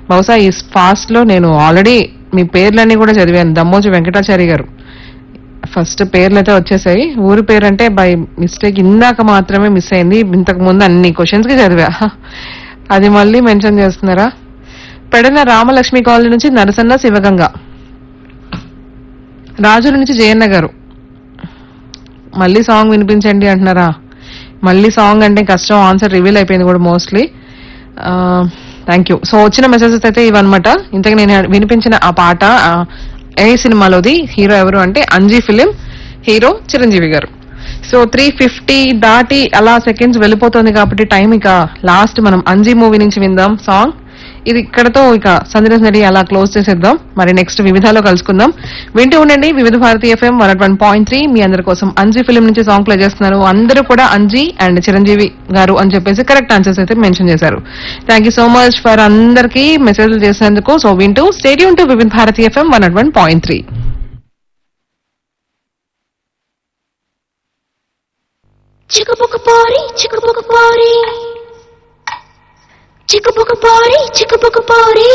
బహుశా ఈ ఫాస్ట్ లో నేను ఆల్రెడీ మీ పేర్లన్నీ కూడా చదివాను దమ్మోజు వెంకటాచారి గారు ఫస్ట్ పేర్లు అయితే వచ్చేసాయి ఊరి పేరు అంటే బై మిస్టేక్ ఇందాక మాత్రమే మిస్ అయింది ఇంతకు ముందు అన్ని క్వశ్చన్స్ కి చదివా అది మళ్ళీ మెన్షన్ చేస్తున్నారా పెడన రామలక్ష్మి కాలనీ నుంచి నరసన్న శివగంగ రాజుల నుంచి జయన్న గారు మళ్ళీ సాంగ్ వినిపించండి అంటున్నారా మళ్ళీ సాంగ్ అంటే కష్టం ఆన్సర్ రివీల్ అయిపోయింది కూడా మోస్ట్లీ థ్యాంక్ యూ సో వచ్చిన మెసేజెస్ అయితే ఇవన్నమాట ఇంతకు నేను వినిపించిన ఆ పాట ఆ, ఏ సినిమాలోది హీరో ఎవరు అంటే అంజీ ఫిలిం హీరో చిరంజీవి గారు సో త్రీ ఫిఫ్టీ దాటి అలా సెకండ్స్ వెళ్ళిపోతుంది కాబట్టి టైం ఇక లాస్ట్ మనం అంజీ మూవీ నుంచి విందాం సాంగ్ ఇది ఇక్కడతో ఇక సందిరస్ నడి అలా క్లోజ్ చేసేద్దాం మరి నెక్స్ట్ వివిధాలో కలుసుకుందాం వింటూ ఉండండి Vividh Bharati FM one one point three మీ అందరి కోసం అంజీ ఫిలిం నుంచి సాంగ్ ప్లే చేస్తున్నారు అందరూ కూడా అంజీ అండ్ చిరంజీవి గారు అని చెప్పేసి కరెక్ట్ ఆన్సర్స్ అయితే మెన్షన్ చేశారు thank you so much for అందరికీ మెసేజ్లు చేసినందుకు సో వింటూ stay tuned to Vividh Bharati FM one one point three చిక్కుపుకు పోరి చిక్కుపుకు పోరి చిక్కుపుకు పోరి చిక్కుపుకు పోరి